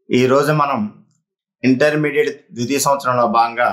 ఈరోజు మనం ఇంటర్మీడియట్ ద్వితీయ సంవత్సరంలో భాగంగా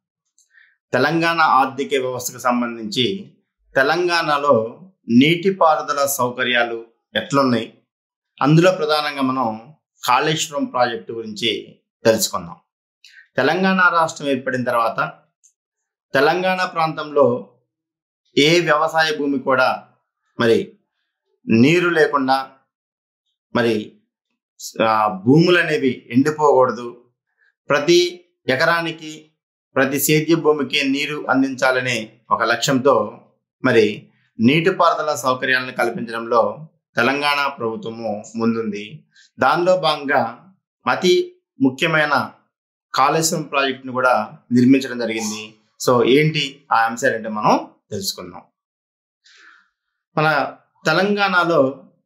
తెలంగాణ ఆర్థిక వ్యవస్థకు సంబంధించి తెలంగాణలో నీటిపారుదల సౌకర్యాలు ఎట్లున్నాయి అందులో ప్రధానంగా మనం కాళేశ్వరం ప్రాజెక్టు గురించి తెలుసుకుందాం తెలంగాణ రాష్ట్రం ఏర్పడిన తర్వాత తెలంగాణ ప్రాంతంలో ఏ వ్యవసాయ భూమి కూడా మరి నీరు లేకుండా మరి ఆ, భూములు అనేవి ఎండిపోకూడదు ప్రతి ఎకరానికి ప్రతి సేద్య భూమికి నీరు అందించాలనే ఒక లక్ష్యంతో మరి నీటిపారుదల సౌకర్యాలను కల్పించడంలో తెలంగాణ ప్రభుత్వము ముందుంది దానిలో భాగంగా అతి ముఖ్యమైన కాళేశ్వరం ప్రాజెక్టును కూడా నిర్మించడం జరిగింది సో ఏంటి ఆ అంశాలు ఏంటో మనం తెలుసుకుందాం మన తెలంగాణలో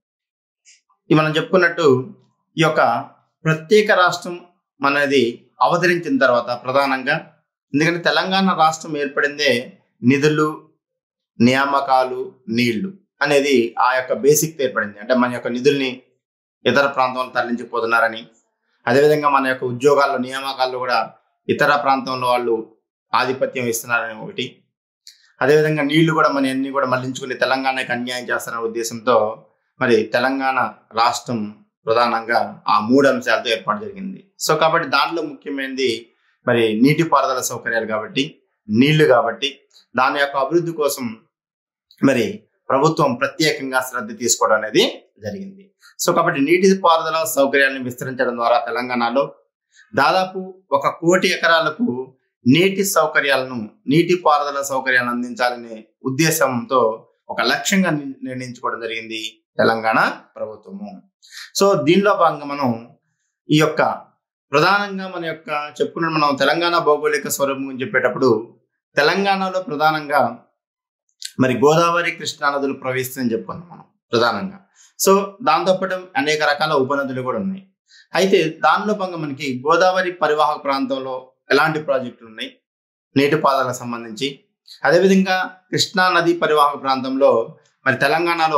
ఈ మనం చెప్పుకున్నట్టు ఈ యొక్క ప్రత్యేక రాష్ట్రం అనేది అవతరించిన తర్వాత ప్రధానంగా ఎందుకంటే తెలంగాణ రాష్ట్రం ఏర్పడిందే నిధులు నియామకాలు నీళ్లు అనేది ఆ యొక్క బేసిక్ ఏర్పడింది అంటే మన యొక్క నిధుల్ని ఇతర ప్రాంతంలో తరలించిపోతున్నారని అదేవిధంగా మన యొక్క ఉద్యోగాల్లో నియామకాల్లో కూడా ఇతర ప్రాంతంలో వాళ్ళు ఆధిపత్యం ఇస్తున్నారని ఒకటి అదేవిధంగా నీళ్లు కూడా మన అన్ని కూడా మళ్లించుకుని తెలంగాణకి అన్యాయం చేస్తారనే ఉద్దేశంతో మరి తెలంగాణ రాష్ట్రం ప్రధానంగా ఆ మూడు అంశాలతో ఏర్పాటు జరిగింది సో కాబట్టి దాంట్లో ముఖ్యమైనది మరి నీటిపారుదల సౌకర్యాలు కాబట్టి నీళ్లు కాబట్టి దాని యొక్క అభివృద్ధి కోసం మరి ప్రభుత్వం ప్రత్యేకంగా శ్రద్ధ తీసుకోవడం అనేది జరిగింది సో కాబట్టి నీటిపారుదల సౌకర్యాలను విస్తరించడం ద్వారా తెలంగాణలో దాదాపు ఒక కోటి ఎకరాలకు నీటి సౌకర్యాలను నీటిపారుదల సౌకర్యాలను అందించాలనే ఉద్దేశంతో ఒక లక్ష్యంగా ని- నిర్ణయించుకోవడం జరిగింది తెలంగాణ ప్రభుత్వము సో దీనిలో భాగంగా మనం ఈ యొక్క ప్రధానంగా మన యొక్క చెప్పుకున్న మనం తెలంగాణ భౌగోళిక స్వరూపం గురించి చెప్పేటప్పుడు తెలంగాణలో ప్రధానంగా మరి గోదావరి కృష్ణా నదులు ప్రవహిస్తుందని చెప్పుకున్నాం మనం ప్రధానంగా సో దాంతోపాటు అనేక రకాల ఉపనదులు కూడా ఉన్నాయి అయితే దానిలో భాగంగా మనకి గోదావరి పరివాహక ప్రాంతంలో ఎలాంటి ప్రాజెక్టులు ఉన్నాయి నీటిపారుదలకు సంబంధించి అదేవిధంగా కృష్ణా నది పరివాహక ప్రాంతంలో మరి తెలంగాణలో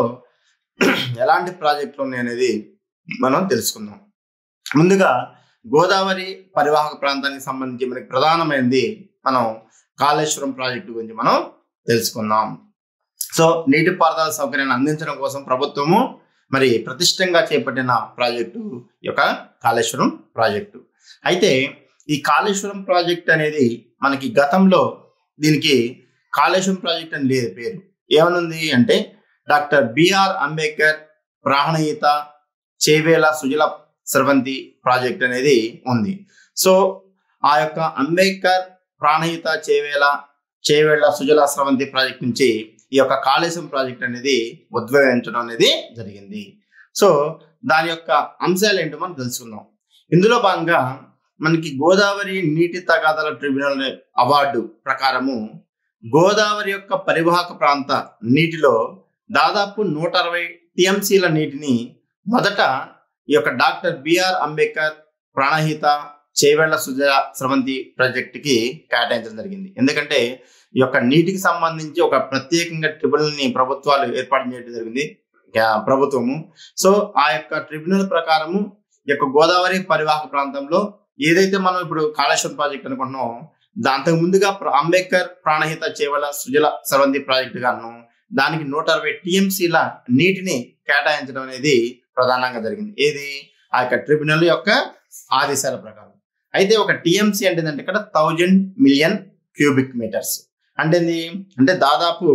ఎలాంటి ప్రాజెక్టులు ఉన్నాయి అనేది మనం తెలుసుకుందాం ముందుగా గోదావరి పరివాహక ప్రాంతానికి సంబంధించి మనకి ప్రధానమైనది మనం కాళేశ్వరం ప్రాజెక్టు గురించి మనం తెలుసుకుందాం సో నీటిపారుదల సౌకర్యాన్ని అందించడం కోసం ప్రభుత్వము మరి ప్రతిష్టంగా చేపట్టిన ప్రాజెక్టు ఈ యొక్క కాళేశ్వరం ప్రాజెక్టు అయితే ఈ కాళేశ్వరం ప్రాజెక్ట్ అనేది మనకి గతంలో దీనికి కాళేశ్వరం ప్రాజెక్ట్ అని లేదు పేరు ఏమనుంది అంటే doctor BR Ambedkar Pranahita Chevella Sujala Sravanthi project అనేది ఉంది సో ఆ యొక్క అంబేద్కర్ ప్రాణహిత చేవేల చేవేళ్ల సుజల స్రవంతి ప్రాజెక్ట్ నుంచి ఈ యొక్క కాళేశ్వరం ప్రాజెక్ట్ అనేది ఉద్భవించడం అనేది జరిగింది సో దాని యొక్క అంశాలు ఏంటో మనం తెలుసుకుందాం ఇందులో భాగంగా మనకి గోదావరి నీటి తగాదాల ట్రిబ్యునల్ అవార్డు ప్రకారము గోదావరి యొక్క పరివాహక ప్రాంత నీటిలో దాదాపు నూట అరవై టిఎంసీల నీటిని మొదట ఈ యొక్క డాక్టర్ బిఆర్ అంబేద్కర్ ప్రాణహిత చేవేళ్ల సుజల స్రవంతి ప్రాజెక్టుకి కేటాయించడం జరిగింది ఎందుకంటే ఈ యొక్క నీటికి సంబంధించి ఒక ప్రత్యేకంగా ట్రిబ్యునల్ ని ప్రభుత్వాలు ఏర్పాటు చేయడం జరిగింది ఆ, ప్రభుత్వము సో ఆ యొక్క ట్రిబ్యునల్ ప్రకారము ఈ యొక్క గోదావరి పరివాహక ప్రాంతంలో ఏదైతే మనం ఇప్పుడు కాళేశ్వరం ప్రాజెక్ట్ అనుకుంటున్నామో దాంతకు ముందుగా ప్ర- అంబేద్కర్ ప్రాణహిత చేవల సుజల స్రవంతి ప్రాజెక్టు గాను దానికి నూట అరవై టీఎంసీల నీటిని కేటాయించడం అనేది ప్రధానంగా జరిగింది ఏది ఆ యొక్క ట్రిబ్యునల్ యొక్క ఆదేశాల ప్రకారం అయితే ఒక టీఎంసీ అంటే ఏంటంటే ఇక్కడ థౌజండ్ మిలియన్ క్యూబిక్ మీటర్స్ అంటే ఏంది? అంటే దాదాపు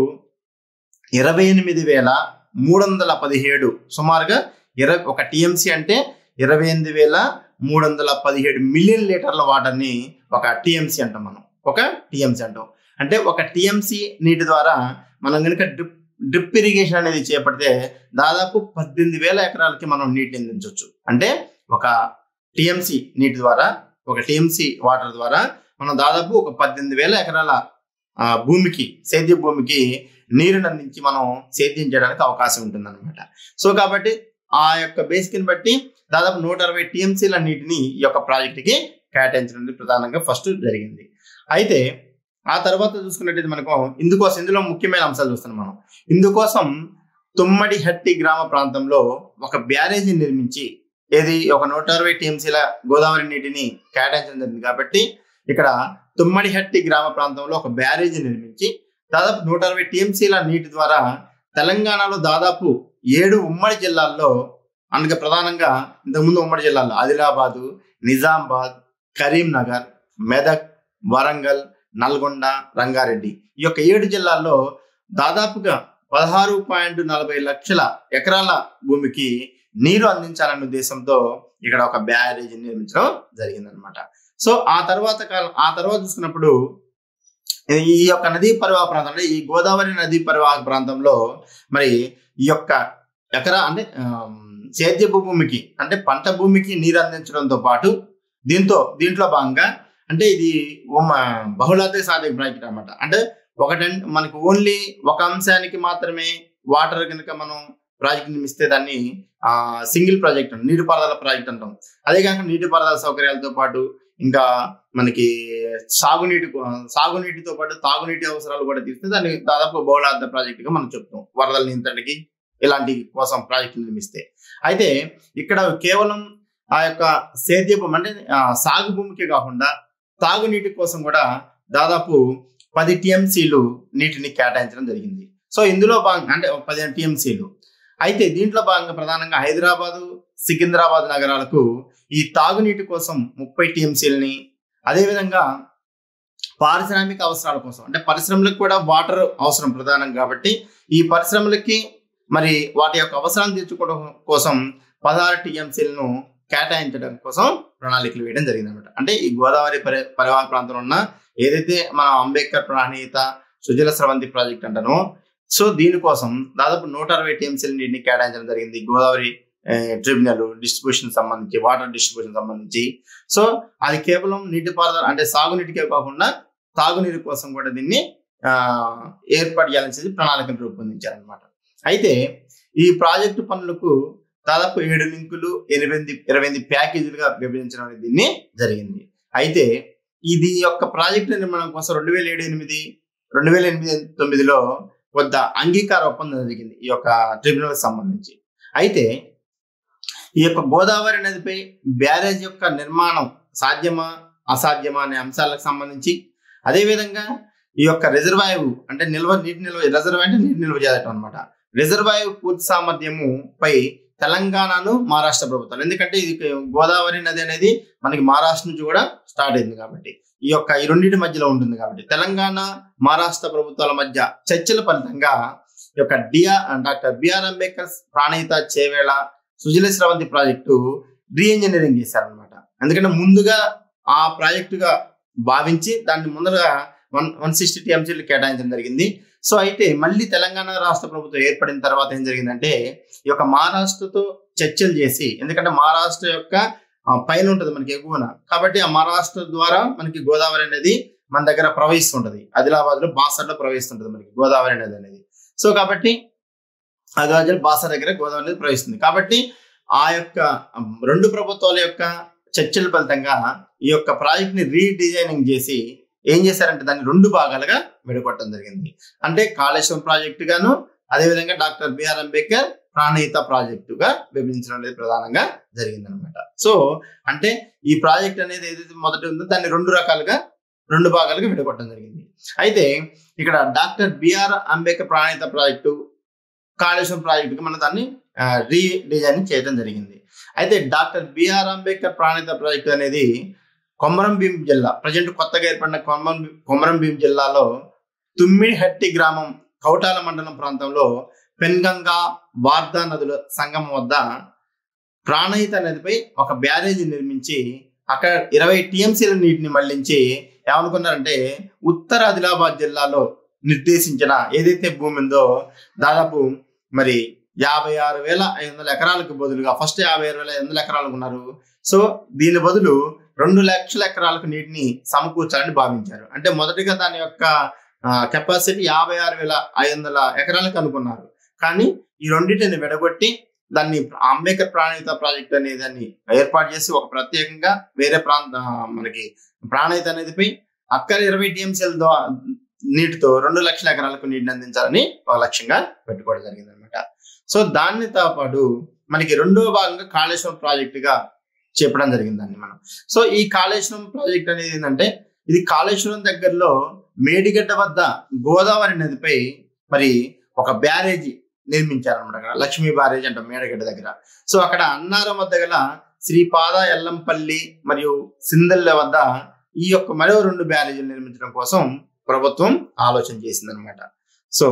ఇరవై ఎనిమిది వేల మూడు వందల పదిహేడు సుమారుగా ఇరవై ఒక టీఎంసీ అంటే ఇరవై ఎనిమిది వేల మూడు వందల పదిహేడు మిలియన్ లీటర్ల వాటర్ని ఒక టీఎంసీ అంటాం మనం ఒక టీఎంసీ అంటాం అంటే ఒక టీఎంసీ నీటి ద్వారా మనం కనుక డ్రిప్ డ్రిప్ ఇరిగేషన్ అనేది చేపడితే దాదాపు పద్దెనిమిది వేల ఎకరాలకి మనం నీటిని అందించవచ్చు అంటే ఒక టీఎంసీ నీటి ద్వారా ఒక టీఎంసీ వాటర్ ద్వారా మనం దాదాపు ఒక పద్దెనిమిది వేల ఎకరాల ఆ, భూమికి సేద్య భూమికి నీరుని అందించి మనం సేద్యం చేయడానికి అవకాశం ఉంటుంది అనమాట సో కాబట్టి ఆ యొక్క బేసిక్ని బట్టి దాదాపు నూట అరవై టీఎంసీల నీటిని ఈ యొక్క ప్రాజెక్టుకి కేటాయించడం అనేది ప్రధానంగా ఫస్ట్ జరిగింది అయితే ఆ తర్వాత చూసుకున్నట్టయితే మనకు ఇందుకోసం ఇందులో ముఖ్యమైన అంశాలు చూస్తున్నాం మనం ఇందుకోసం తుమ్మడి హట్టి గ్రామ ప్రాంతంలో ఒక బ్యారేజీ నిర్మించి ఏది ఒక నూట అరవై టీఎంసీల గోదావరి నీటిని కేటాయించడం జరిగింది కాబట్టి ఇక్కడ తుమ్మడిహట్టి గ్రామ ప్రాంతంలో ఒక బ్యారేజీ నిర్మించి దాదాపు నూట అరవై టీఎంసీల నీటి ద్వారా తెలంగాణలో దాదాపు ఏడు ఉమ్మడి జిల్లాల్లో అనగా ప్రధానంగా ఇంతకుముందు ఉమ్మడి జిల్లాల్లో ఆదిలాబాదు నిజామాబాద్ కరీంనగర్ మెదక్ వరంగల్ నల్గొండ రంగారెడ్డి ఈ యొక్క ఏడు జిల్లాల్లో దాదాపుగా పదహారు పాయింట్ నలభై లక్షల ఎకరాల భూమికి నీరు అందించాలనే ఉద్దేశంతో ఇక్కడ ఒక బ్యారేజ్ నిర్మించడం జరిగిందనమాట సో ఆ తర్వాత కాలం ఆ తర్వాత చూసుకున్నప్పుడు ఈ యొక్క నదీ పరివాహక ప్రాంతం అంటే ఈ గోదావరి నదీ పరివాహక ప్రాంతంలో మరి ఈ యొక్క ఎకరా అంటే ఆమ్, సేద్యపు భూమికి అంటే పంట భూమికి నీరు అందించడంతో పాటు దీంతో దీంట్లో భాగంగా అంటే ఇది ఉమ- బహుళార్థక సాధక ప్రాజెక్ట్ అనమాట అంటే ఒకటంటే మనకి ఓన్లీ ఒక అంశానికి మాత్రమే వాటర్ కనుక మనం ప్రాజెక్ట్ నిర్మిస్తే దాన్ని ఆ సింగిల్ ప్రాజెక్ట్ అంటాం నీటిపారుదల ప్రాజెక్ట్ అంటాం అదే కాక నీటిపారుదల సౌకర్యాలతో పాటు ఇంకా మనకి సాగునీటి సాగునీటితో పాటు తాగునీటి అవసరాలు కూడా తీస్తే దాన్ని దాదాపు బహుళార్థ ప్రాజెక్ట్ గా మనం చెప్తాం వరదల నియంత్రణకి ఇలాంటి కోసం ప్రాజెక్టు నిర్మిస్తే అయితే ఇక్కడ కేవలం ఆ యొక్క సేద్యపు అంటే ఆ, సాగు భూమికి కాకుండా తాగునీటి కోసం కూడా దాదాపు పది టీఎంసీలు నీటిని కేటాయించడం జరిగింది సో ఇందులో భాగంగా అంటే పదిహేను టీఎంసీలు అయితే దీంట్లో భాగంగా ప్రధానంగా హైదరాబాదు సికింద్రాబాద్ నగరాలకు ఈ తాగునీటి కోసం ముప్పై టీఎంసీలని అదేవిధంగా పారిశ్రామిక అవసరాల కోసం అంటే పరిశ్రమలకు కూడా వాటర్ అవసరం ప్రధానం కాబట్టి ఈ పరిశ్రమలకి మరి వాటి యొక్క అవసరాలు తీర్చుకోవడం కోసం పదహారు టీఎంసీలను కేటాయించడం కోసం ప్రణాళికలు వేయడం జరిగింది అనమాట అంటే ఈ గోదావరి పరి పరివాహక ప్రాంతంలో ఉన్న ఏదైతే మన అంబేద్కర్ ప్రాణీయత సుజల స్రవంతి ప్రాజెక్ట్ అంటానో సో దీనికోసం దాదాపు నూట అరవై టీఎంసీల నీటిని కేటాయించడం జరిగింది గోదావరి ట్రిబ్యునల్ డిస్ట్రిబ్యూషన్ సంబంధించి వాటర్ డిస్ట్రిబ్యూషన్ సంబంధించి సో అది కేవలం నీటిపారుదల అంటే సాగునీటికే కాకుండా తాగునీరు కోసం కూడా దీన్ని ఆ, ఏర్పాటు చేయాలని చెప్పి ప్రణాళికను రూపొందించారనమాట అయితే ఈ ప్రాజెక్టు పనులకు దాదాపు ఏడు లింకులు ఎనిమిది ఇరవై ఎనిమిది ప్యాకేజీలుగా విభజించడం అనేది దీన్ని జరిగింది అయితే ఇది యొక్క ప్రాజెక్టు నిర్మాణం కోసం రెండు వేల ఏడు ఎనిమిది రెండు వేల ఎనిమిది తొమ్మిదిలో కొంత అంగీకార ఒప్పందం జరిగింది ఈ యొక్క ట్రిబ్యునల్ సంబంధించి అయితే ఈ యొక్క గోదావరి నదిపై బ్యారేజ్ యొక్క నిర్మాణం సాధ్యమా అసాధ్యమా అనే అంశాలకు సంబంధించి అదేవిధంగా ఈ యొక్క రిజర్వాయు అంటే నిల్వ నీటి నిల్వ రిజర్వాయు అంటే నీటి నిల్వ చేయటం అనమాట రిజర్వాయు పూర్తి సామర్థ్యము పై తెలంగాణను మహారాష్ట్ర ప్రభుత్వాలు ఎందుకంటే ఇది గోదావరి నది అనేది మనకి మహారాష్ట్ర నుంచి కూడా స్టార్ట్ అయింది కాబట్టి ఈ యొక్క ఈ రెండింటి మధ్యలో ఉంటుంది కాబట్టి తెలంగాణ మహారాష్ట్ర ప్రభుత్వాల మధ్య చర్చల ఫలితంగా ఈ యొక్క DR doctor BR Ambedkar Pranahita Chevella Sujala Sravanthi project re engineering చేశారనమాట ఎందుకంటే ముందుగా ఆ ప్రాజెక్టుగా భావించి దాన్ని ముందరగా వన్ వన్ సిక్స్టీ టీఎంసీలు కేటాయించడం జరిగింది సో అయితే మళ్ళీ తెలంగాణ రాష్ట్ర ప్రభుత్వం ఏర్పడిన తర్వాత ఏం జరిగిందంటే ఈ యొక్క మహారాష్ట్రతో చర్చలు చేసి ఎందుకంటే మహారాష్ట్ర యొక్క ఆ, పైన ఉంటుంది మనకి ఎగువన కాబట్టి ఆ మహారాష్ట్ర ద్వారా మనకి గోదావరి అనేది మన దగ్గర ప్రవహిస్తుంటది ఆదిలాబాద్ లో బాసర్లో ప్రవహిస్తుంటది మనకి గోదావరి నది అనేది సో కాబట్టి ఆదిలాబాద్ బాసర్ దగ్గర గోదావరి నది ప్రవహిస్తుంది కాబట్టి ఆ యొక్క ఉమ్, రెండు ప్రభుత్వాల యొక్క చర్చల ఫలితంగా ఈ యొక్క ప్రాజెక్ట్ ని రీడిజైనింగ్ చేసి ఏం చేశారంటే దాన్ని రెండు భాగాలుగా విడగొట్టడం జరిగింది అంటే కాళేశ్వరం ప్రాజెక్టు గాను అదేవిధంగా డాక్టర్ బిఆర్ అంబేద్కర్ ప్రాణహిత ప్రాజెక్టుగా విభజించడం అనేది ప్రధానంగా జరిగిందనమాట సో అంటే ఈ ప్రాజెక్ట్ అనేది ఏదైతే మొదటి ఉందో దాన్ని రెండు రకాలుగా రెండు భాగాలుగా విడగొట్టడం జరిగింది అయితే ఇక్కడ doctor BR Ambedkar Pranahita project Kaleshwaram ప్రాజెక్టుకి మనం దాన్ని రీడిజైన్ చేయడం జరిగింది అయితే doctor BR Ambedkar Pranahita project అనేది కొమరం భీం జిల్లా ప్రజెంట్ కొత్తగా ఏర్పడిన కొమరం కొమరం భీం జిల్లాలో తుమ్మిడిహట్టి గ్రామం కౌటాల మండలం ప్రాంతంలో పెన్గంగా వార్దా నదుల సంగమం వద్ద ప్రాణహిత నదిపై ఒక బ్యారేజీ నిర్మించి అక్కడ ఇరవై టీఎంసీల నీటిని మళ్లించి ఏమనుకున్నారంటే ఉత్తర ఆదిలాబాద్ జిల్లాలో నిర్దేశించిన ఏదైతే భూమి ఉందో దాదాపు మరి యాభై ఆరు వేల ఐదు వందల ఎకరాలకు బదులుగా ఫస్ట్ యాభై ఆరు వేల ఐదు వందల ఎకరాలకు ఉన్నారు సో దీని బదులు రెండు లక్షల ఎకరాలకు నీటిని సమకూర్చాలని భావించారు అంటే మొదటిగా దాని యొక్క కెపాసిటీ యాభై ఆరు వేల ఐదు వందల ఎకరాలకు అనుకున్నారు కానీ ఈ రెండింటిని విడగొట్టి దాన్ని అంబేద్కర్ ప్రాణహిత ప్రాజెక్ట్ అనే దాన్ని ఏర్పాటు చేసి ఒక ప్రత్యేకంగా వేరే ప్రాంత మనకి ప్రాణహిత నదిపై అక్కడ ఇరవై టీఎంసీల ద్వారా నీటితో రెండు లక్షల ఎకరాలకు నీటిని అందించాలని ఒక లక్ష్యంగా పెట్టుకోవడం జరిగింది అనమాట సో దానితో పాటు మనకి రెండో భాగంగా కాళేశ్వరం ప్రాజెక్టుగా చెప్పడం జరిగింది దాన్ని మనం సో ఈ కాళేశ్వరం ప్రాజెక్ట్ అనేది ఏంటంటే ఇది కాళేశ్వరం దగ్గరలో మేడిగడ్డ వద్ద గోదావరి నదిపై మరి ఒక బ్యారేజీ నిర్మించారనమాట అక్కడ లక్ష్మీ బ్యారేజ్ అంటాం మేడగడ్డ దగ్గర సో అక్కడ అన్నారం వద్ద గల శ్రీపాద ఎల్లంపల్లి మరియు సిందల్ల వద్ద ఈ యొక్క మరో రెండు బ్యారేజీలు నిర్మించడం కోసం ప్రభుత్వం ఆలోచన చేసింది అనమాట సో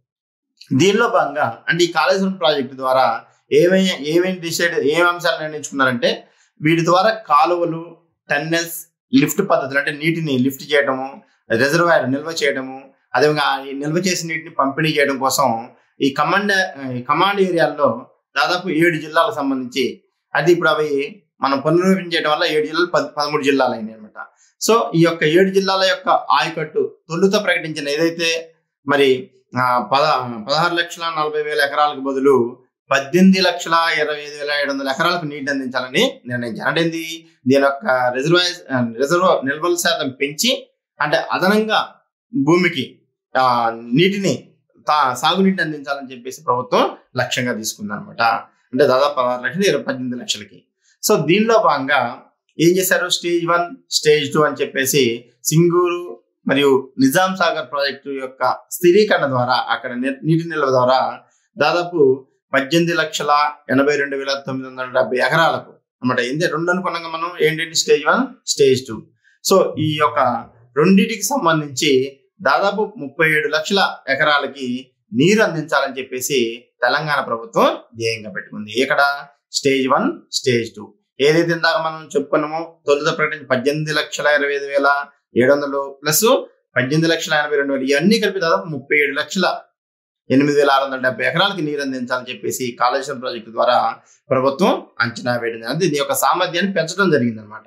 దీనిలో భాగంగా అంటే ఈ కాళేశ్వరం ప్రాజెక్టు ద్వారా ఏమేమి ఏమేమి డిసైడ్ ఏం అంశాలు నిర్ణయించుకున్నారంటే వీటి ద్వారా కాలువలు టన్నెల్స్ లిఫ్ట్ పద్ధతులు అంటే నీటిని లిఫ్ట్ చేయడము రిజర్వాయర్ నిల్వ చేయడము అదేవిధంగా ఈ నిల్వ చేసిన నీటిని పంపిణీ చేయడం కోసం ఈ కమాండ్ ఈ కమాండ్ ఏరియాల్లో దాదాపు ఏడు జిల్లాలకు సంబంధించి అది ఇప్పుడు అవి మనం పునర్విభజన చేయడం వల్ల ఏడు జిల్లాలు పద పదమూడు జిల్లాలు అయినాయి అనమాట సో ఈ యొక్క ఏడు జిల్లాల యొక్క ఆయకట్టు తొలుత ప్రకటించిన ఏదైతే మరి ఆ, పద పదహారు లక్షల నలభై వేల ఎకరాలకు బదులు పద్దెనిమిది లక్షల ఇరవై ఐదు వేల ఏడు వందల ఎకరాలకు నీటి అందించాలని నిర్ణయించారు అంటే ఏంది దీని యొక్క రిజర్వాయర్ రిజర్వ్ నిల్వల శాతం పెంచి అంటే అదనంగా భూమికి ఆ, నీటిని తా సాగునీటిని అందించాలని చెప్పేసి ప్రభుత్వం లక్ష్యంగా తీసుకుంది అనమాట అంటే దాదాపు పదహారు లక్షలు ఇరవై పద్దెనిమిది లక్షలకి సో దీనిలో భాగంగా ఏం చేశారు స్టేజ్ వన్ స్టేజ్ టూ అని చెప్పేసి సింగూరు మరియు నిజాం సాగర్ ప్రాజెక్టు యొక్క స్థిరీకరణ ద్వారా అక్కడ ని- నీటి నిల్వ ద్వారా దాదాపు పద్దెనిమిది లక్షల ఎనభై రెండు వేల తొమ్మిది వందల డెబ్బై ఎకరాలకు అనమాట ఏంటి రెండు అనుకున్నాక మనం ఏంటంటే stage one stage two so ఈ యొక్క రెండింటికి సంబంధించి దాదాపు ముప్పై ఏడు లక్షల ఎకరాలకి నీరు అందించాలని చెప్పేసి తెలంగాణ ప్రభుత్వం ధ్యేయంగా పెట్టుకుంది ఇక్కడ స్టేజ్ వన్ స్టేజ్ టూ ఏదైతే ఇందాక మనం చెప్పుకున్నామో తొలుత ప్రకటించి పద్దెనిమిది లక్షల ఇరవై ఐదు వేల ఏడు వందలు ప్లస్ పద్దెనిమిది లక్షల ఎనభై రెండు వేలు ఇవన్నీ కలిపి దాదాపు ముప్పై ఏడు లక్షల ఎనిమిది వేల ఆరు వందల డెబ్బై ఎకరాలకి నీరు అందించాలని చెప్పేసి కాళేశ్వరం ప్రాజెక్టు ద్వారా ప్రభుత్వం అంచనా వేయడం అంటే దీని యొక్క సామర్థ్యాన్ని పెంచడం జరిగింది అనమాట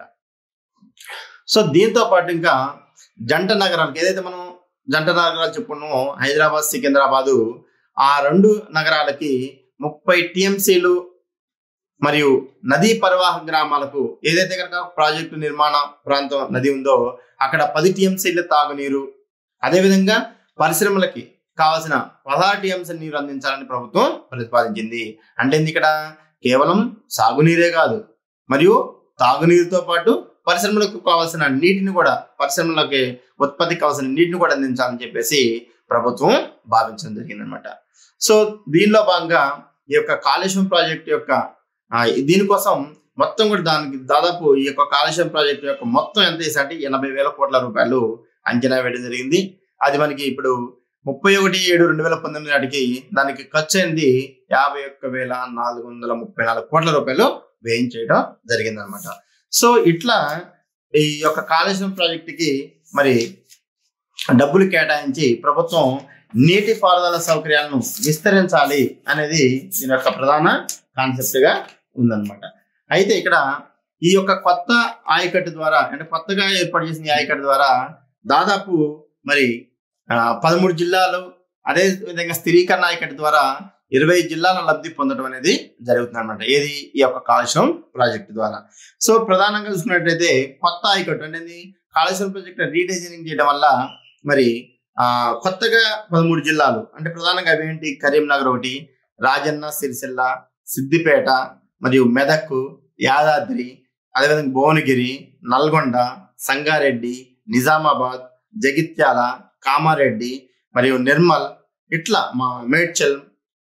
సో దీంతో పాటు ఇంకా జంట నగరాలకు ఏదైతే మనం జంట నగరాలు చెప్పుకున్నామో హైదరాబాద్ సికింద్రాబాదు ఆ రెండు నగరాలకి ముప్పై టీఎంసీలు మరియు నదీ పరివాహక గ్రామాలకు ఏదైతే కనుక ప్రాజెక్టు నిర్మాణ ప్రాంతం నది ఉందో అక్కడ పది టీఎంసీల తాగునీరు అదేవిధంగా పరిశ్రమలకి కావాల్సిన పదహారు టీఎంసీ నీరు అందించాలని ప్రభుత్వం ప్రతిపాదించింది అంటే ఏంది ఇక్కడ కేవలం సాగునీరే కాదు మరియు తాగునీరుతో పాటు పరిశ్రమలకు కావాల్సిన నీటిని కూడా పరిశ్రమలకి ఉత్పత్తికి కావాల్సిన నీటిని కూడా అందించాలని చెప్పేసి ప్రభుత్వం భావించడం జరిగింది అనమాట సో దీనిలో భాగంగా ఈ యొక్క కాళేశ్వరం ప్రాజెక్టు యొక్క ఆ, దీనికోసం మొత్తం కూడా దానికి దాదాపు ఈ యొక్క కాళేశ్వరం ప్రాజెక్టు యొక్క మొత్తం ఎంత వేసంటే ఎనభై వేల కోట్ల రూపాయలు అంచనా వేయడం జరిగింది అది మనకి ఇప్పుడు ముప్పై ఒకటి ఏడు రెండు వేల పంతొమ్మిది నాటికి దానికి ఖర్చు అయింది యాభై ఒక్క వేల నాలుగు వందల ముప్పై నాలుగు కోట్ల రూపాయలు వేయించేయడం జరిగింది అనమాట సో ఇట్లా ఈ యొక్క కాళేశ్వరం ప్రాజెక్టుకి మరి డబ్బులు కేటాయించి ప్రభుత్వం నీటి పారుదల సౌకర్యాలను విస్తరించాలి అనేది దీని యొక్క ప్రధాన కాన్సెప్ట్ గా ఉందన్నమాట అయితే ఇక్కడ ఈ యొక్క కొత్త ఆయకట్టు ద్వారా అంటే కొత్తగా ఏర్పాటు చేసిన ఈ ఆయకట్టు ద్వారా దాదాపు మరి ఆ, పదమూడు జిల్లాలు అదే విధంగా స్థిరీకరణ ఆయకట్టు ద్వారా ఇరవై జిల్లాల లబ్ధి పొందడం అనేది జరుగుతుంది అనమాట ఏది ఈ యొక్క కాళేశ్వరం ప్రాజెక్టు ద్వారా సో ప్రధానంగా చూసుకున్నట్లయితే కొత్త ఆయకట్టు అంటే ఏంది? కాళేశ్వరం ప్రాజెక్టు రీడిజైనింగ్ చేయడం వల్ల మరి ఆ కొత్తగా పదమూడు జిల్లాలు అంటే ప్రధానంగా అవి ఏంటి కరీంనగర్ ఒకటి రాజన్న సిరిసిల్ల సిద్దిపేట మరియు మెదక్ యాదాద్రి అదేవిధంగా భువనగిరి నల్గొండ సంగారెడ్డి నిజామాబాద్ జగిత్యాల కామారెడ్డి మరియు నిర్మల్ ఇట్లా మా మేడ్చల్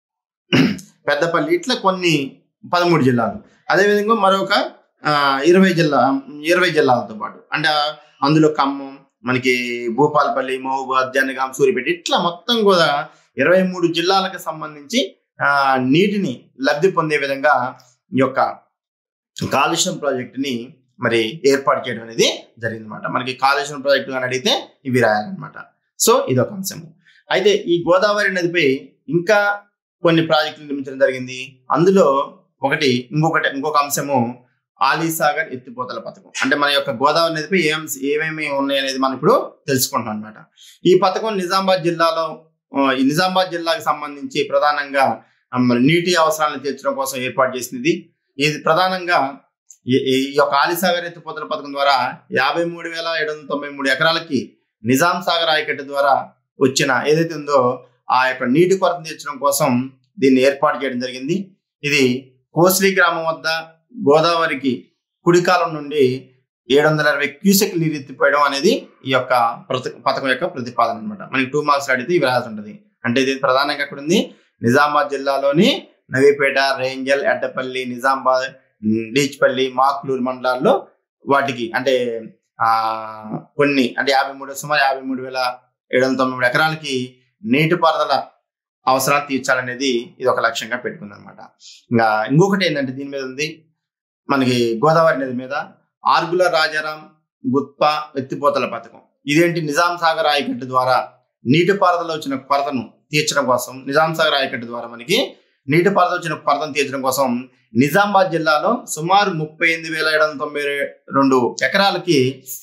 పెద్దపల్లి ఇట్లా కొన్ని పదమూడు జిల్లాలు అదేవిధంగా మరొక ఆ, ఇరవై జిల్లా ఇరవై జిల్లాలతో పాటు అంటే ఆ, అందులో ఖమ్మం మనకి భూపాలపల్లి మహబూబాద్ జనగాం సూర్యపేట ఇట్లా మొత్తం కూడా ఇరవై మూడు జిల్లాలకు సంబంధించి ఆ, నీటిని లబ్ధి పొందే విధంగా ఈ యొక్క కాళేశ్వరం ప్రాజెక్టుని మరి ఏర్పాటు చేయడం అనేది జరిగిందన్నమాట మనకి కాళేశ్వరం ప్రాజెక్టు అని అడిగితే ఇవి రాయాలన్నమాట సో ఇది ఒక అంశము అయితే ఈ గోదావరి నదిపై ఇంకా కొన్ని ప్రాజెక్టులు నిర్మించడం జరిగింది అందులో ఒకటి ఇంకొకటి ఇంకొక అంశము ఆలీసాగర్ ఎత్తిపోతల పథకం అంటే మన యొక్క గోదావరి నదిపై ఏం ఏమేమి ఉన్నాయి అనేది మనం ఇప్పుడు తెలుసుకుంటాం అనమాట ఈ పథకం నిజామాబాద్ జిల్లాలో ఆ, ఈ నిజామాబాద్ జిల్లాకు సంబంధించి ప్రధానంగా ఆ, మరి నీటి అవసరాలను తీర్చడం కోసం ఏర్పాటు చేసింది ఇది ప్రధానంగా ఈ- ఈ యొక్క ఆలిసాగర్ ఎత్తిపోతల పథకం ద్వారా యాభై మూడు వేల ఏడు వందల తొంభై మూడు ఎకరాలకి నిజాం సాగర్ ఆయకట్టు ద్వారా వచ్చిన ఏదైతే ఉందో ఆ యొక్క నీటి కొరత తీర్చడం కోసం దీన్ని ఏర్పాటు చేయడం జరిగింది ఇది కోస్లీ గ్రామం వద్ద గోదావరికి కుడికాలం నుండి ఏడు వందల అరవై క్యూసెక్ నీరు ఎత్తిపోయడం అనేది ఈ యొక్క ప్రతి పథకం యొక్క ప్రతిపాదన అనమాట మనకి టూ మార్క్స్ అడిగితే ఇవి రాసి ఉంటుంది అంటే ఇది ప్రధానంగా ఎక్కడ ఉంది నిజామాబాద్ జిల్లాలోని నవీపేట రేంజల్ ఎడ్డపల్లి నిజామాబాద్ ఉమ్, డీచ్పల్లి మాక్లూరు మండలాల్లో వాటికి అంటే ఆ కొన్ని అంటే యాభై మూడు సుమారు యాభై మూడు వేల ఏడు వందల తొంభై మూడు ఎకరాలకి నీటిపారుదల అవసరాలు తీర్చాలనేది ఇది ఒక లక్ష్యంగా పెట్టుకుంది అనమాట ఇంకా ఇంకొకటి ఏంటంటే దీని మీద ఉంది మనకి గోదావరి నది మీద ఆర్గుల రాజారాం గుత్ప ఎత్తిపోతల పథకం ఇదేంటి నిజాం సాగర్ ఆయకట్టు ద్వారా నీటిపారుదల వచ్చిన కొరతను తీర్చడం కోసం నిజాం సాగర్ ఆయకట్టు ద్వారా మనకి నీటిపారుదల వచ్చిన కొరతను తీర్చడం కోసం నిజామాబాద్ జిల్లాలో సుమారు ముప్పై ఎనిమిది వేల ఏడు వందల తొంభై రెండు ఎకరాలకి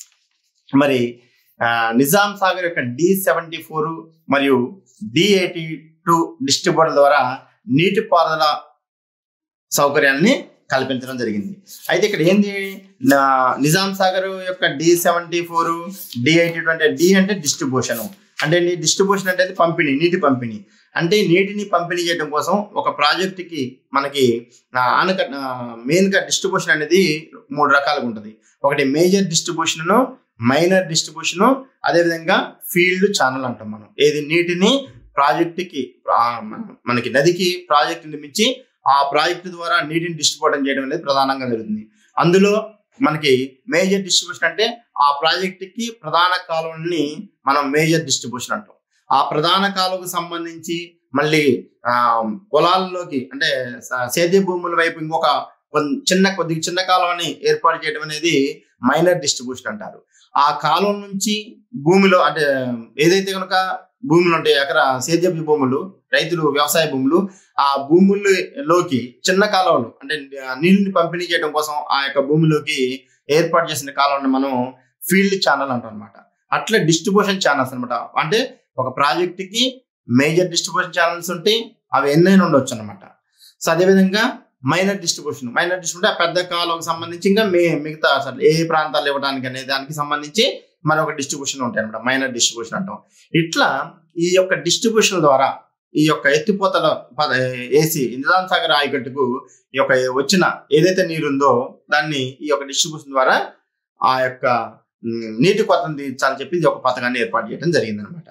మరి ఆ, నిజాం సాగర్ యొక్క డి సెవెంటీ ఫోర్ మరియు డి ఎయిటీ టూ డిస్ట్రిబ్యూటర్ ద్వారా నీటిపారుదల సౌకర్యాన్ని కల్పించడం జరిగింది అయితే ఇక్కడ ఏంది నా- నిజాం సాగర్ యొక్క D seventy four D eighty two అంటే డి అంటే డిస్ట్రిబ్యూషన్ అంటే డిస్ట్రిబ్యూషన్ అంటే అది పంపిణీ నీటి పంపిణీ అంటే నీటిని పంపిణీ చేయడం కోసం ఒక ప్రాజెక్టుకి మనకి ఆ, ఆనకట్ట మెయిన్ గా డిస్ట్రిబ్యూషన్ అనేది మూడు రకాలుగా ఉంటుంది ఒకటి మేజర్ డిస్ట్రిబ్యూషన్ మైనర్ డిస్ట్రిబ్యూషన్ అదేవిధంగా ఫీల్డ్ ఛానల్ అంటాం మనం ఏది నీటిని ప్రాజెక్టుకి ఆ, మన- మనకి నదికి ప్రాజెక్ట్ నిర్మించి ఆ ప్రాజెక్టు ద్వారా నీటిని డిస్ట్రిబ్యూట్ చేయడం అనేది ప్రధానంగా జరుగుతుంది అందులో మనకి మేజర్ డిస్ట్రిబ్యూషన్ అంటే ఆ ప్రాజెక్టుకి ప్రధాన కాలువని మనం మేజర్ డిస్ట్రిబ్యూషన్ అంటాం ఆ ప్రధాన కాలువకు సంబంధించి మళ్ళీ ఆ పొలాల్లోకి అంటే స- సేద్య భూముల వైపు ఇంకొక కొన్- చిన్న కొద్దిగా చిన్న కాలువని ఏర్పాటు చేయడం అనేది మైనర్ డిస్ట్రిబ్యూషన్ అంటారు ఆ కాలువ నుంచి భూమిలో అంటే ఏదైతే కనుక భూములు ఉంటాయి అక్కడ సేద్యపు భూములు రైతులు వ్యవసాయ భూములు ఆ భూముల్లోకి చిన్న కాలువలు అంటే ఆ నీళ్ళని పంపిణీ చేయడం కోసం ఆ యొక్క భూమిలోకి ఏర్పాటు చేసిన కాలువని మనం ఫీల్డ్ ఛానల్ అంటాం అనమాట అట్లా డిస్ట్రిబ్యూషన్ ఛానల్స్ అన్నమాట అంటే ఒక ప్రాజెక్టుకి మేజర్ డిస్ట్రిబ్యూషన్ ఛానల్స్ ఉంటాయి అవి ఎన్నైనా ఉండొచ్చు అనమాట సో అదేవిధంగా మైనర్ డిస్ట్రిబ్యూషన్ మైనర్ డిస్ట్రిబ్యూషన్ ఆ పెద్ద కాలువకు సంబంధించి ఇంకా మే మిగతా అసలు ఏ ప్రాంతాలు ఇవ్వడానికి అనే దానికి సంబంధించి మరొక డిస్ట్రిబ్యూషన్ ఉంటాయి అనమాట మైనర్ డిస్ట్రిబ్యూషన్ అంటాం ఇట్లా ఈ యొక్క డిస్ట్రిబ్యూషన్ ద్వారా ఈ యొక్క ఎత్తిపోతల పద- ఏసి నిజాం సాగర్ ఆయకట్టుకు ఈ యొక్క వచ్చిన ఏదైతే నీరు ఉందో దాన్ని ఈ యొక్క డిస్ట్రిబ్యూషన్ ద్వారా ఆ యొక్క ఉమ్, నీటి కొరతను తీర్చాలని చెప్పి ఇది ఒక పథకాన్ని ఏర్పాటు చేయడం జరిగింది అనమాట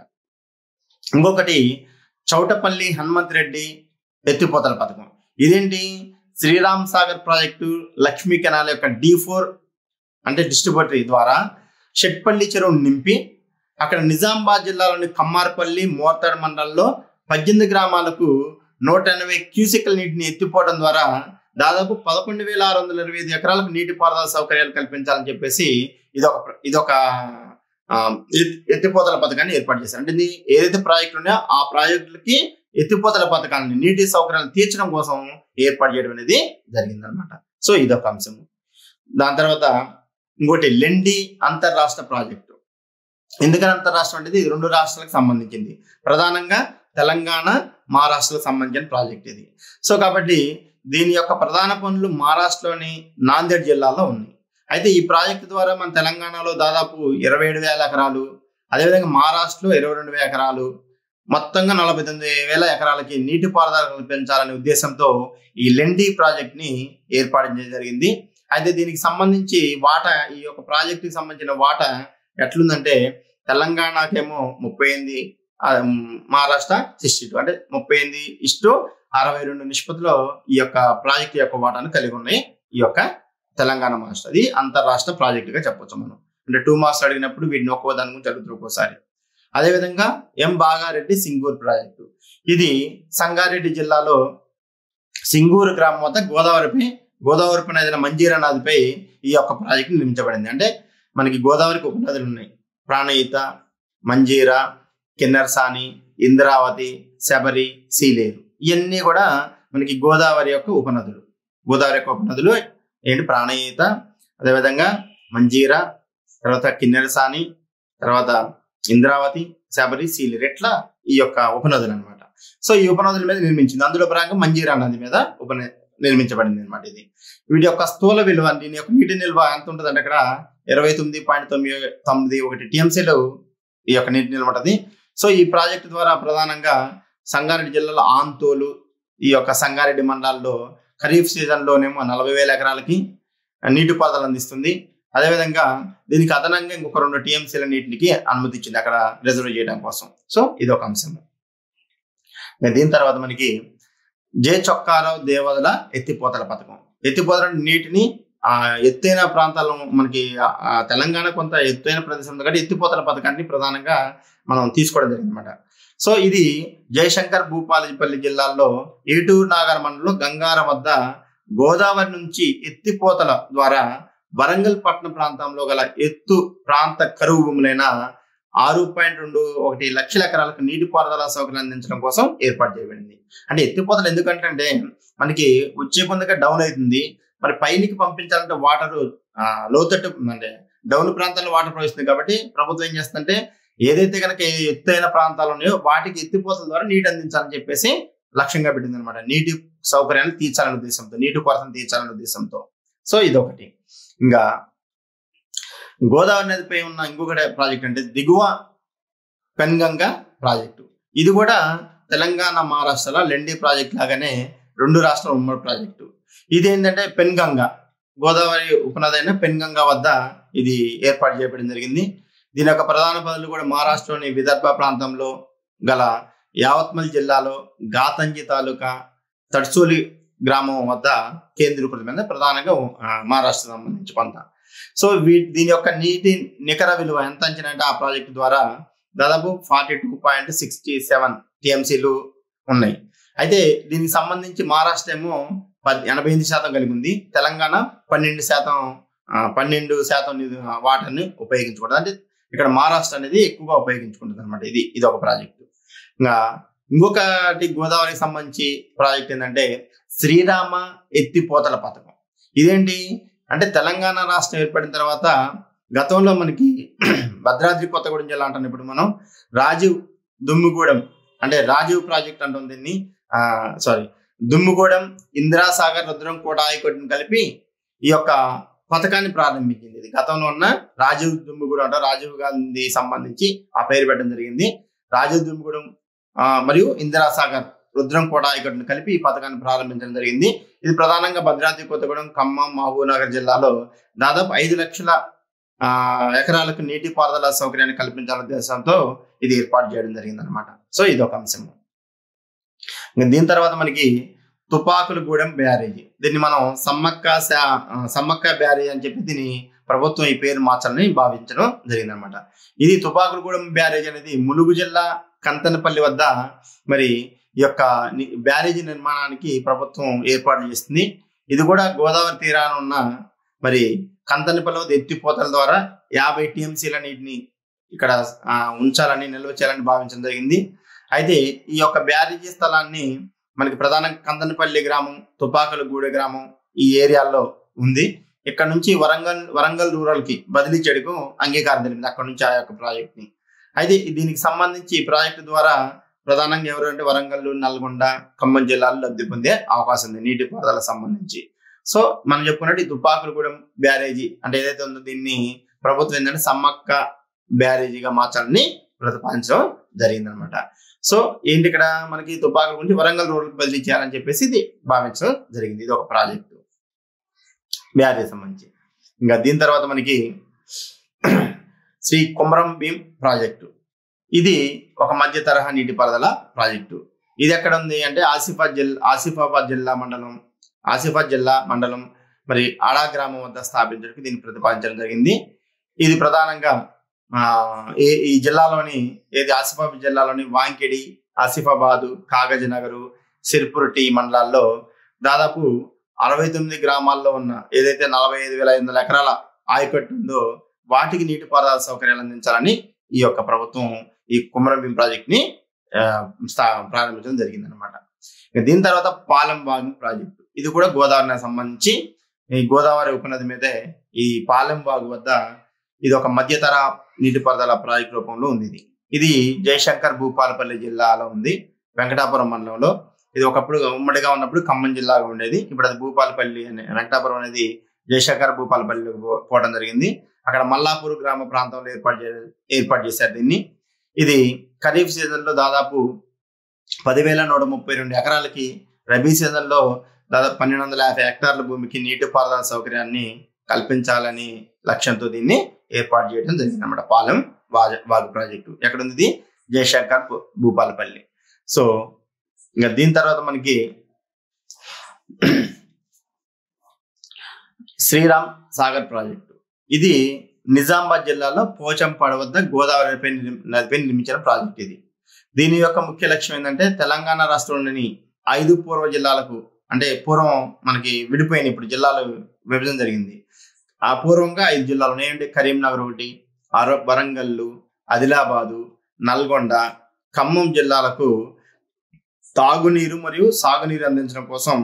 ఇంకొకటి చౌటపల్లి హనుమంత్ రెడ్డి ఎత్తిపోతల పథకం ఇదేంటి శ్రీరామ్ సాగర్ ప్రాజెక్టు లక్ష్మీ కెనాల్ యొక్క డి ఫోర్ అంటే డిస్ట్రిబ్యూటరీ ద్వారా షెట్పల్లి చెరువును నింపి అక్కడ నిజామాబాద్ జిల్లాలోని కమ్మార్పల్లి మోర్తాడ్ మండలంలో పద్దెనిమిది గ్రామాలకు నూట ఎనభై క్యూసికల్ నీటిని ఎత్తిపోవడం ద్వారా దాదాపు పదకొండు వేల ఆరు వందల ఇరవై ఐదు ఎకరాలకు నీటి పారుదల సౌకర్యాలు కల్పించాలని చెప్పేసి ఇది ఒక ఇది ఒక ఎత్తిపోతల పథకాన్ని ఏర్పాటు చేశారు అంటే ఇది ఏదైతే ప్రాజెక్టులు ఉన్నాయో ఆ ప్రాజెక్టులకి ఎత్తిపోతల పథకాన్ని నీటి సౌకర్యాలను తీర్చడం కోసం ఏర్పాటు చేయడం అనేది జరిగిందనమాట సో ఇదొక అంశం దాని తర్వాత ఇంకోటి లెండి అంతర్రాష్ట్ర ప్రాజెక్టు ఎందుకని అంతర్రాష్ట్రం అనేది ఇది రెండు రాష్ట్రాలకు సంబంధించింది ప్రధానంగా తెలంగాణ మహారాష్ట్రకు సంబంధించిన ప్రాజెక్ట్ ఇది సో కాబట్టి దీని యొక్క ప్రధాన పనులు మహారాష్ట్రలోని నాందేడ్ జిల్లాలో ఉన్నాయి అయితే ఈ ప్రాజెక్టు ద్వారా మన తెలంగాణలో దాదాపు ఇరవై ఏడు వేల ఎకరాలు అదేవిధంగా మహారాష్ట్రలో ఇరవై రెండు వేల ఎకరాలు మొత్తంగా నలభై తొమ్మిది వేల ఎకరాలకి నీటిపారుదల కల్పించాలనే ఉద్దేశంతో ఈ లెండి ప్రాజెక్ట్ ని ఏర్పాటు చేయడం జరిగింది అయితే దీనికి సంబంధించి వాటా ఈ యొక్క ప్రాజెక్టుకి సంబంధించిన వాటా ఎట్లుందంటే తెలంగాణకేమో ముప్పై ఎనిమిది ఆ, మ్, మహారాష్ట్ర సిక్స్టీ టూ అంటే ముప్పై ఎనిమిది ఇష్టు అరవై రెండు నిష్పత్తిలో ఈ యొక్క ప్రాజెక్ట్ యొక్క వాటాను కలిగి ఉన్నాయి ఈ యొక్క తెలంగాణ మహారాష్ట్ర అది అంతర్రాష్ట్ర ప్రాజెక్టుగా చెప్పొచ్చు మనం అంటే టూ మార్క్స్ అడిగినప్పుడు వీటిని ఒక్కో దాని గురించి అడుగుతారు ఒక్కోసారి అదేవిధంగా ఎం బాగారెడ్డి సింగూరు ప్రాజెక్టు ఇది సంగారెడ్డి జిల్లాలో సింగూరు గ్రామం వద్ద గోదావరిపై గోదావరిపై నదిన మంజీరా నదిపై ఈ యొక్క ప్రాజెక్టు నిర్మించబడింది అంటే మనకి గోదావరికి ఉపనదులు ఉన్నాయి ప్రాణహిత మంజీరా కిన్నెరసాని ఇంద్రావతి శబరి సీలేరు ఇవన్నీ కూడా మనకి గోదావరి యొక్క ఉపనదులు గోదావరి యొక్క ఉపనదులు ఏంటి ప్రాణహిత అదేవిధంగా మంజీరా తర్వాత కిన్నెరసాని తర్వాత ఇంద్రావతి శబరి సీలేరు ఇట్లా ఈ యొక్క ఉపనదులు అనమాట సో ఈ ఉపనదుల మీద నిర్మించింది అందులో భాగంగా మంజీరా నది మీద ఉప నిర్మించబడింది అనమాట ఇది వీటి యొక్క స్థూల విలువ దీని యొక్క నీటి నిల్వ ఎంత ఉంటుంది అంటే అక్కడ ఇరవై తొమ్మిది పాయింట్ తొమ్మిది తొమ్మిది ఒకటి టీఎంసీలు ఈ యొక్క నీటి నిల్వ ఉంటుంది సో ఈ ప్రాజెక్టు ద్వారా ప్రధానంగా సంగారెడ్డి జిల్లాలో ఆంతోలు ఈ యొక్క సంగారెడ్డి మండలాల్లో ఖరీఫ్ సీజన్లోనేమో నలభై వేల ఎకరాలకి నీటిపారుదల అందిస్తుంది అదేవిధంగా దీనికి అదనంగా ఇంకొక రెండు టీఎంసీల నీటికి అనుమతి ఇచ్చింది అక్కడ రిజర్వ్ చేయడం కోసం సో ఇది ఒక అంశం ఇంకా దీని తర్వాత మనకి జే చొక్కారావు దేవదల ఎత్తిపోతల పథకం ఎత్తిపోతల నీటిని ఆ ఎత్తైన ప్రాంతాల్లో మనకి ఆ- ఆ తెలంగాణ కొంత ఎత్తైన ప్రదేశం ఉంది కాబట్టి ఎత్తిపోతల పథకాన్ని ప్రధానంగా మనం తీసుకోవడం జరిగింది అనమాట సో ఇది జయశంకర్ భూపాలపల్లి జిల్లాల్లో ఏటూరు నాగర్ మండలంలో గంగారం వద్ద గోదావరి నుంచి ఎత్తిపోతల ద్వారా వరంగల్ పట్టణ ప్రాంతంలో గల ఎత్తు ప్రాంత కరువు భూములైన ఆరు పాయింట్ రెండు ఒకటి లక్షల ఎకరాలకు నీటిపారుదల సౌకర్యం అందించడం కోసం ఏర్పాటు చేయబడింది అంటే ఎత్తిపోతలు ఎందుకంటే మనకి వచ్చే పొందగా డౌన్ అవుతుంది మరి పైనికి పంపించాలంటే వాటర్ లోతట్టు అంటే డౌన్ ప్రాంతాల్లో వాటర్ ప్రవహిస్తుంది కాబట్టి ప్రభుత్వం ఏం చేస్తుందంటే ఏదైతే కనుక ఎత్తైన ప్రాంతాలు ఉన్నాయో వాటికి ఎత్తిపోతల ద్వారా నీటి అందించాలని చెప్పేసి లక్ష్యంగా పెట్టింది అనమాట నీటి సౌకర్యాన్ని తీర్చాలనే ఉద్దేశంతో నీటి కొరతను తీర్చాలనే ఉద్దేశంతో సో ఇదొకటి ఇంకా గోదావరి నదిపై ఉన్న ఇంకొకటి ప్రాజెక్ట్ అంటే దిగువ పెన్గంగ ప్రాజెక్టు ఇది కూడా తెలంగాణ మహారాష్ట్రలో లెండి ప్రాజెక్ట్ లాగానే రెండు రాష్ట్రాల ఉమ్మడి ప్రాజెక్టు ఇది ఏంటంటే పెన్గంగ గోదావరి ఉపనది అయిన పెన్గంగ వద్ద ఇది ఏర్పాటు చేయబడి జరిగింది దీని యొక్క ప్రధాన పనులు కూడా మహారాష్ట్రలోని విదర్భ ప్రాంతంలో గల యావత్మల్ జిల్లాలో గాతంజి తాలూకా తడ్సోలి గ్రామం వద్ద కేంద్రీకృతమైన ప్రధానంగా ఆ, మహారాష్ట్ర సంబంధించి కొంత సో వీ దీని యొక్క నీటి నికర విలువ ఎంత అంచనా అంటే ఆ ప్రాజెక్టు ద్వారా దాదాపు forty two point sixty seven టీఎంసీలు ఉన్నాయి అయితే దీనికి సంబంధించి మహారాష్ట్ర ఏమో పద్ ఎనభై ఎనిమిది శాతం కలిగి ఉంది తెలంగాణ పన్నెండు శాతం ఆ, పన్నెండు శాతం నిధు- వాటర్ని ఉపయోగించుకుంటుంది అంటే ఇక్కడ మహారాష్ట్ర అనేది ఎక్కువగా ఉపయోగించుకుంటుంది అనమాట ఇది ఇది ఒక ప్రాజెక్టు ఇంకా ఇంకొకటి గోదావరికి సంబంధించి ప్రాజెక్ట్ ఏంటంటే శ్రీరామ ఎత్తిపోతల పథకం ఇదేంటి అంటే తెలంగాణ రాష్ట్రం ఏర్పడిన తర్వాత గతంలో మనకి భద్రాద్రి కొత్తగూడెం జిల్లా అంటాం ఇప్పుడు మనం రాజీవ్ దుమ్ముగూడెం అంటే రాజీవ్ ప్రాజెక్ట్ అంటాం దీన్ని ఆ సారీ దుమ్ముగూడెం ఇందిరాసాగర్ రుద్రం కోట ఆయకట్టును కలిపి ఈ యొక్క పథకాన్ని ప్రారంభించింది ఇది గతంలో ఉన్న రాజీవ్ దుమ్ముగూడెం అంటే రాజీవ్ గాంధీ సంబంధించి ఆ పేరు పెట్టడం జరిగింది రాజీవ్ దుమ్ముగూడెం ఆ, మరియు ఇందిరాసాగర్ రుద్రం కోట ఆయకట్టును కలిపి ఈ పథకాన్ని ప్రారంభించడం జరిగింది ఇది ప్రధానంగా భద్రాద్రి కొత్తగూడెం ఖమ్మం మహబూబ్నగర్ జిల్లాలో దాదాపు ఐదు లక్షల ఆ, ఎకరాలకు నీటి పారుదల సౌకర్యాన్ని కల్పించాలనే ఉద్దేశంతో ఇది ఏర్పాటు చేయడం జరిగింది అనమాట సో ఇది ఒక అంశం ఇంకా దీని తర్వాత మనకి తుపాకులగూడెం బ్యారేజీ దీన్ని మనం సమ్మక్క శా- ఆ, సమ్మక్క బ్యారేజ్ అని చెప్పి దీని ప్రభుత్వం ఈ పేరు మార్చాలని భావించడం జరిగింది అనమాట ఇది తుపాకులగూడెం బ్యారేజ్ అనేది ములుగు జిల్లా కంతనపల్లి వద్ద మరి ఈ యొక్క ని- బ్యారేజీ నిర్మాణానికి ప్రభుత్వం ఏర్పాటు చేస్తుంది ఇది కూడా గోదావరి తీరాన ఉన్న మరి కంతనపల్లి వద్ద ఎత్తిపోతల ద్వారా యాభై టీఎంసీల నీటిని ఇక్కడ ఆ, ఉంచాలని నిల్వ చేయాలని భావించడం జరిగింది అయితే ఈ యొక్క బ్యారేజీ స్థలాన్ని మనకి ప్రధాన కందనపల్లి గ్రామం తుపాకులగూడె గ్రామం ఈ ఏరియాలో ఉంది ఇక్కడ నుంచి వరంగల్ వరంగల్ రూరల్ కి బదిలీ చేయడకు అంగీకారం తెలిపింది అక్కడ నుంచి ఆ యొక్క ప్రాజెక్ట్ ని అయితే దీనికి సంబంధించి ఈ ప్రాజెక్టు ద్వారా ప్రధానంగా ఎవరు అంటే వరంగల్ నల్గొండ ఖమ్మం జిల్లాలో లబ్ధి పొందే అవకాశం ఉంది నీటిపారుదల సంబంధించి సో మనం చెప్పుకున్నట్టు ఈ తుపాకులగూడెం బ్యారేజీ అంటే ఏదైతే ఉందో దీన్ని ప్రభుత్వం ఏంటంటే సమ్మక్క బ్యారేజీగా మార్చాలని ప్రతిపాదించడం జరిగింది అనమాట సో ఏంటి ఇక్కడ మనకి తుపాకుల గురించి వరంగల్ రోడ్ బదిలీ చేయాలని చెప్పేసి ఇది భావించడం జరిగింది ఇది ఒక ప్రాజెక్టు బ్యారేజ్ సంబంధించి ఇంకా దీని తర్వాత మనకి శ్రీ కుమరం భీం ప్రాజెక్టు ఇది ఒక మధ్య తరహా నీటిపారుదల ప్రాజెక్టు ఇది ఎక్కడ ఉంది అంటే ఆసిఫాబాద్ జిల్లా ఆసిఫాబాద్ జిల్లా మండలం ఆసిఫాబాద్ జిల్లా మండలం మరి ఆడా గ్రామం వద్ద స్థాపించడానికి దీన్ని ప్రతిపాదించడం జరిగింది ఇది ప్రధానంగా ఆ, ఈ ఈ జిల్లాలోని ఏది ఆసిఫాబాద్ జిల్లాలోని వాంకిడి ఆసిఫాబాదు కాగజ్ నగరు సిర్పురటి మండలాల్లో దాదాపు అరవై తొమ్మిది గ్రామాల్లో ఉన్న ఏదైతే నలభై ఐదు వేల ఐదు వందల ఎకరాల ఆయకట్టు ఉందో వాటికి నీటిపారుదల సౌకర్యాలు అందించాలని ఈ యొక్క ప్రభుత్వం ఈ కుమరంభీం ప్రాజెక్ట్ ని ఆ, స్థా- ప్రారంభించడం జరిగింది అనమాట దీని తర్వాత పాలెం వాగు ప్రాజెక్టు ఇది కూడా గోదావరికి సంబంధించి ఈ గోదావరి ఉపనది మీదే ఈ పాలెం వాగు వద్ద ఇది ఒక మధ్యతర నీటిపారుదల ప్రాజెక్ట్ రూపంలో ఉంది ఇది ఇది జయశంకర్ భూపాలపల్లి జిల్లాలో ఉంది వెంకటాపురం మండలంలో ఇది ఒకప్పుడు ఉమ్మడిగా ఉన్నప్పుడు ఖమ్మం జిల్లాగా ఉండేది ఇప్పుడు అది భూపాలపల్లి అనే వెంకటాపురం అనేది జయశంకర్ భూపాలపల్లి పోవడం జరిగింది అక్కడ మల్లాపూర్ గ్రామ ప్రాంతంలో ఏర్పాటు చే ఏర్పాటు చేశారు దీన్ని ఇది ఖరీఫ్ సీజన్ లో దాదాపు పదివేల నూట ముప్పై రెండు ఎకరాలకి రబీ సీజన్ లో దాదాపు పన్నెండు వందల యాభై హెక్టార్ల భూమికి నీటిపారుదల సౌకర్యాన్ని కల్పించాలని లక్ష్యంతో దీన్ని ఏర్పాటు చేయడం జరిగింది అనమాట పాలెం వాజ వాగు ప్రాజెక్టు ఎక్కడ ఉంది ఇది జయశంకర్ భూ- భూపాలపల్లి సో ఇంకా దీని తర్వాత మనకి శ్రీరామ్ సాగర్ ప్రాజెక్టు ఇది నిజామాబాద్ జిల్లాలో పోచంపాడు వద్ద గోదావరి నదిపై నిర్మి- నదిపై నిర్మించిన ప్రాజెక్ట్ ఇది దీని యొక్క ముఖ్య లక్ష్యం ఏంటంటే తెలంగాణ రాష్ట్రంలోని ఐదు పూర్వ జిల్లాలకు అంటే పూర్వం మనకి విడిపోయిన ఇప్పుడు జిల్లాలు విభజన జరిగింది ఆ పూర్వంగా ఐదు జిల్లాలు ఉన్నాయంటే కరీంనగర్ ఒకటి అర వరంగల్లు ఆదిలాబాదు నల్గొండ ఖమ్మం జిల్లాలకు తాగునీరు మరియు సాగునీరు అందించడం కోసం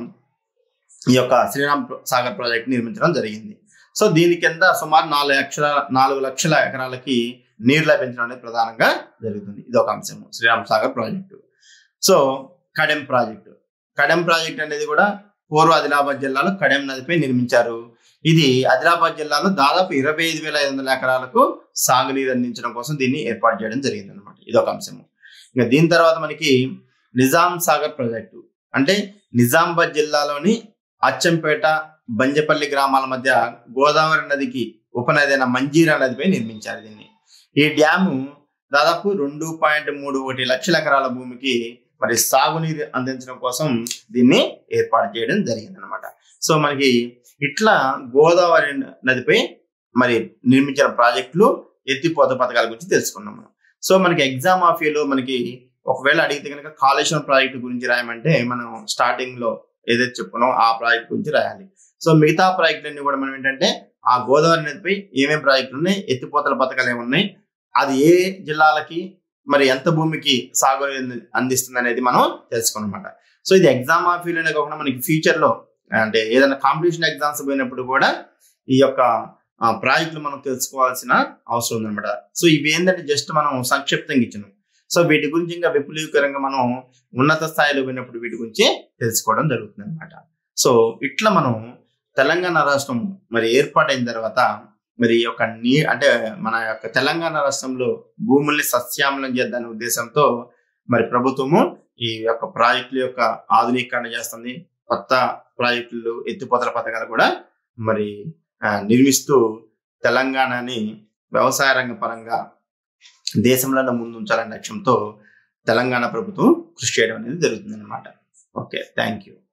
ఈ యొక్క శ్రీరామ్ సాగర్ ప్రాజెక్ట్ నిర్మించడం జరిగింది సో దీని కింద సుమారు నాలుగు లక్షల నాలుగు లక్షల ఎకరాలకి నీరు లభించడం అనేది ప్రధానంగా జరుగుతుంది ఇది ఒక అంశం Sriram Sagar project so Kadem project Kadem project అనేది కూడా పూర్వ ఆదిలాబాద్ జిల్లాలో కడెం నదిపై నిర్మించారు ఇది ఆదిలాబాద్ జిల్లాలో దాదాపు ఇరవై ఐదు వేల ఐదు వందల ఎకరాలకు సాగునీరు అందించడం కోసం దీన్ని ఏర్పాటు చేయడం జరిగింది అనమాట ఇది ఒక అంశము ఇంకా దీని తర్వాత మనకి నిజాం సాగర్ ప్రాజెక్టు అంటే నిజామాబాద్ జిల్లాలోని అచ్చంపేట బంజపల్లి గ్రామాల మధ్య గోదావరి నదికి ఉపనది అయిన మంజీరా నదిపై నిర్మించారు దీన్ని ఈ డ్యాము దాదాపు రెండు పాయింట్ మూడు ఒకటి లక్షల ఎకరాల భూమికి మరి సాగునీరు అందించడం కోసం దీన్ని ఏర్పాటు చేయడం జరిగింది అనమాట సో మనకి ఇట్లా గోదావరి నదిపై మరి నిర్మించిన ప్రాజెక్టులు ఎత్తిపోత పథకాల గురించి తెలుసుకున్నాం మనం సో మనకి ఎగ్జామ్ ఆఫీలో మనకి ఒకవేళ అడిగితే కనుక కాళేశ్వరం ప్రాజెక్టు గురించి రాయమంటే మనం స్టార్టింగ్ లో ఏదైతే చెప్పుకున్నాం ఆ ప్రాజెక్ట్ గురించి రాయాలి సో మిగతా ప్రాజెక్టులన్నీ కూడా మనం ఏంటంటే ఆ గోదావరి నదిపై ఏమేమి ప్రాజెక్టులు ఉన్నాయి ఎత్తిపోతల పథకాలు ఏమున్నాయి అది ఏ జిల్లాలకి మరి ఎంత భూమికి సాగు అందిస్తుంది అనేది మనం తెలుసుకోనమాట సో ఇది ఎగ్జామ్ ఆఫీలోనే కాకుండా మనకి ఫ్యూచర్ లో అంటే ఏదైనా కాంపిటీషన్ ఎగ్జామ్స్ పోయినప్పుడు కూడా ఈ యొక్క ఆ, ప్రాజెక్టులు మనం తెలుసుకోవాల్సిన అవసరం ఉందన్నమాట సో ఇవి ఏంటంటే జస్ట్ మనం సంక్షిప్తంగా ఇచ్చినాం సో వీటి గురించి ఇంకా విపులీకరంగా మనం ఉన్నత స్థాయిలో పోయినప్పుడు వీటి గురించి తెలుసుకోవడం జరుగుతుంది అనమాట సో ఇట్లా మనం తెలంగాణ రాష్ట్రం మరి ఏర్పాటైన తర్వాత మరి ఈ యొక్క నీ అంటే మన యొక్క తెలంగాణ రాష్ట్రంలో భూముల్ని సస్యామలం చేద్దానే ఉద్దేశంతో మరి ప్రభుత్వము ఈ యొక్క ప్రాజెక్టుల యొక్క ఆధునీకరణ చేస్తుంది కొత్త ప్రాజెక్టులు ఎత్తిపోతల పథకాలు కూడా మరి ఆ, నిర్మిస్తూ తెలంగాణని వ్యవసాయ రంగ పరంగా దేశంలోనే ముందుంచాలనే లక్ష్యంతో తెలంగాణ ప్రభుత్వం కృషి చేయడం అనేది జరుగుతుంది అనమాట ఓకే థ్యాంక్ యూ